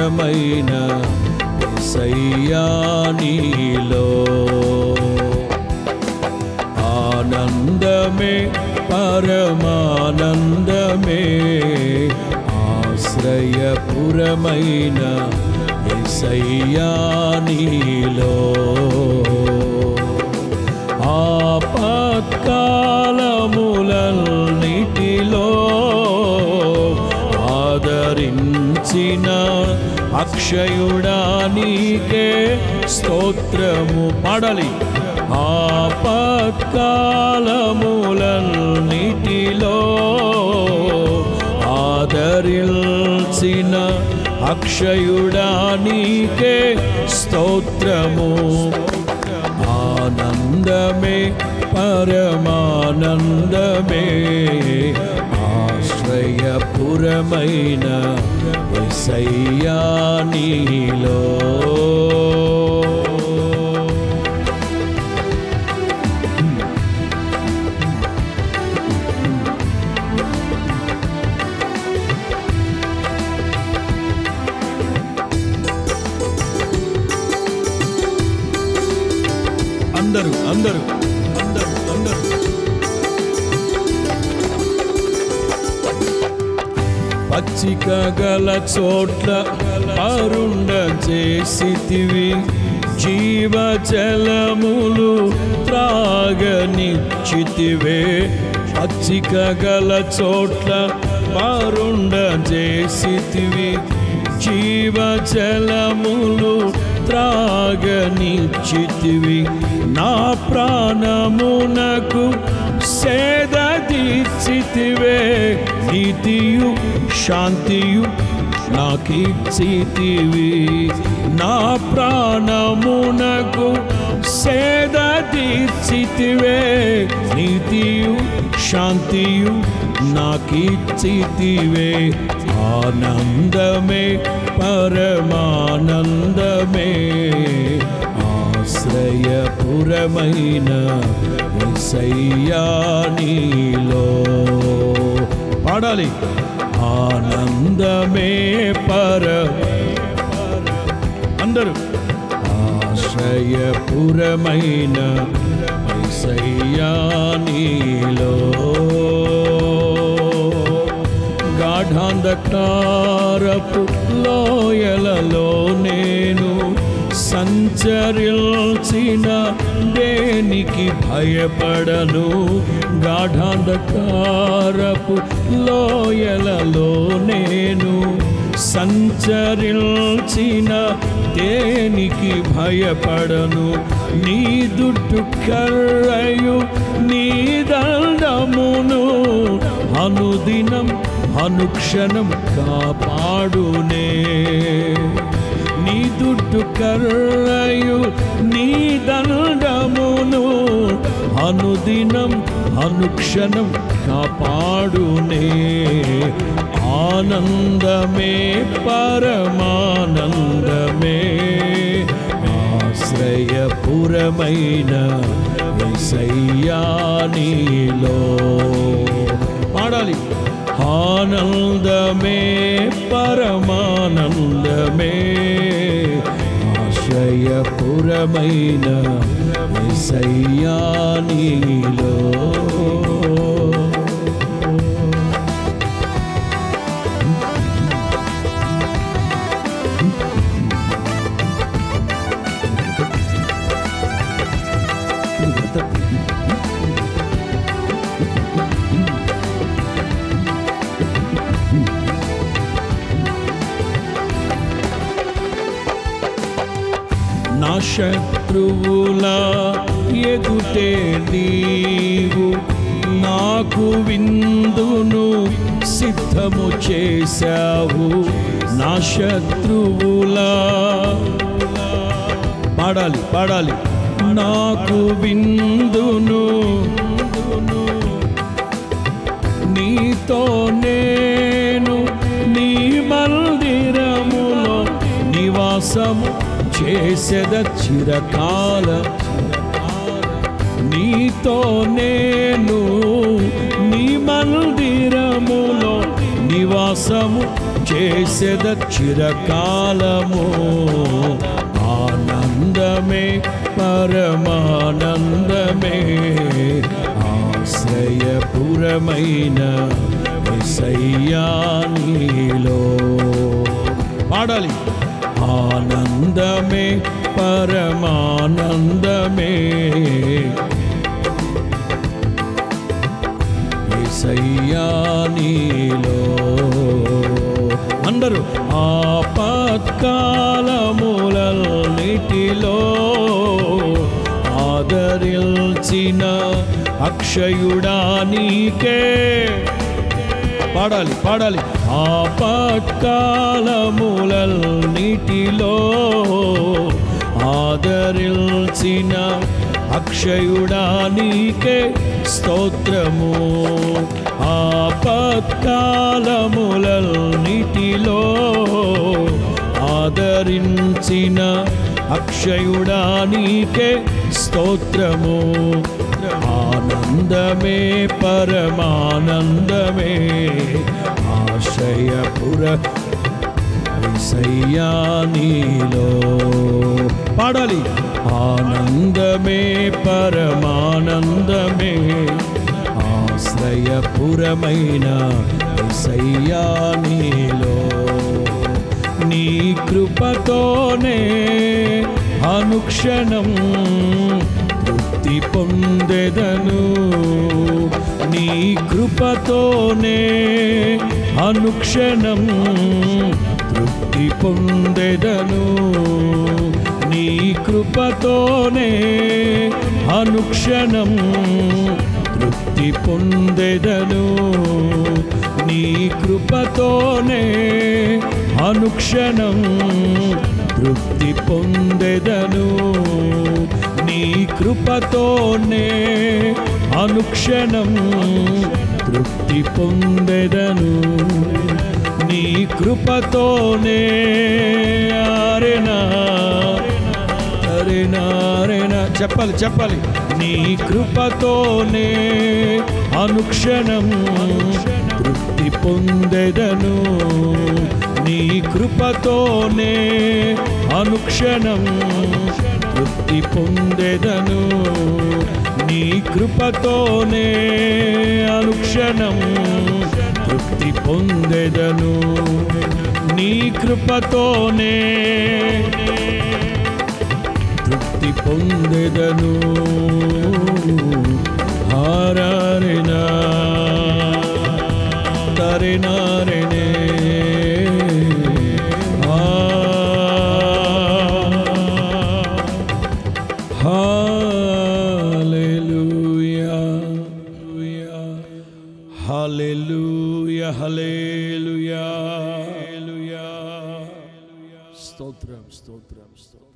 పురమైన యేసయ్యా నీలో ఆనందమే పరమానందమే ఆశ్రయపురమైన యేసయ్యా నీలో ఆపత్కాలములన్నిటిలో ఆదరించిన అక్షయుడా నీకే స్తోత్రము పాడాలి ఆపత్కాలములన్నిటిలో ఆదరిల్చిన అక్షయుడా నీకే స్తోత్రము ఆనందమే పరమానందమే ఆశ్రయపురమైన ఎసయ్యా నీలో అందరూ అందరూ అందరూ అందరూ పచ్చిక గల చోట్ల అరుండ చేసితివి జీవ జలములు త్రాగనిచ్చితివే పచ్చిక గల చోట్ల అరుండ చేసితివి జీవ జలములు త్రాగనిచ్చితివి నా ప్రాణమునకు సేద తీర్చితివే నీతియు శాంతియు నాకిచ్చితివి నా ప్రాణమునకు సేద తీర్చితివే నీతియు శాంతియు నాకిచ్చితివే ఆనందమే పరమానందమే ఆశ్రయపురమైన ఎసయ్యా నీలో పాడాలి ఆనందమే పర అందరూ ఆశ్రయపురమైన ఎసయ్యా నీలో గాఢాంధకారపు లోయలలో నేను సంచరిల్చిన దేనికి భయపడను గాఢాంధకారపు లోయలలో నేను సంచరిల్చిన దేనికి భయపడను నీ దుడ్డు కర్రయు నీ దండమును అనుదినం అనుక్షణం కాపాడునే నీ దుడ్డు కర్రయు నీ దండమును అనుదినం అనుక్షణం కాపాడునే ఆనందమే పరమానందమే ఆశ్రయపురమైన ఎసయ్యా నీలో పాడాలి ఆనందమే పరమానందమే ఆశ్రయపురమైన ఎసయ్యా నీలో నా శత్రువుల ఎదుటే నీవు నాకు విందును సిద్ధము చేశావు నా శత్రువుల పాడాలి పాడాలి నాకు విందును నీతో నేను నీ మందిరములో నివాసము చేసెద చిరకాల నీతో నేను నీ మందిరములో నివాసము చేసేద చిరకాలము ఆనందమే పరమానందమే ఆశ్రయపురమైన ఎసయ్యానిలో పాడాలి ఆనందమే పరమానందమే ఏసయ్యానిలో అందరూ ఆపత్కాలములన్నిటిలో ఆదరిల్చిన అక్షయుడా నీకే పాడాలి పాడాలి ఆపత్కాలములన్నిటిలో ఆదరిల్చిన అక్షయుడా నీకే స్తోత్రము ఆపత్కాలములన్నిటిలో ఆదరించిన అక్షయుడా నీకే స్తోత్రము ఆనందమే పరమానందమే ఆశయపుర నీలో పాడాలి ఆనందమే పరమానందమే ఆశ్రయపురమైన నీలో నీ కృపతోనే అనుక్షణం తృప్తి పొందెదను నీ కృపతోనే అనుక్షణం తృప్తి పొందెదను నీ కృపతోనే అనుక్షణం తృప్తి పొందెదను నీ కృపతోనే అనుక్షణం తృప్తి పొందెదను నీ కృపతోనే అనుక్షణం తృప్తి పొందెదను నీ కృపతోనే ఆరెనా అరెనా అరెనా చెప్పాలి చెప్పాలి నీ కృపతోనే అనుక్షణం తృప్తి పొందెదను నీ కృపతోనే అనుక్షణం తృప్తి పొందెదను నీ కృపతోనే అనుక్షణం తృప్తి పొందెదను నీ కృపతోనే తృప్తి పొందెదను హారారినా తరినారినే హల్లెలూయా హల్లెలూయా హల్లెలూయా స్తోత్రం స్తోత్రం స్తోత్రం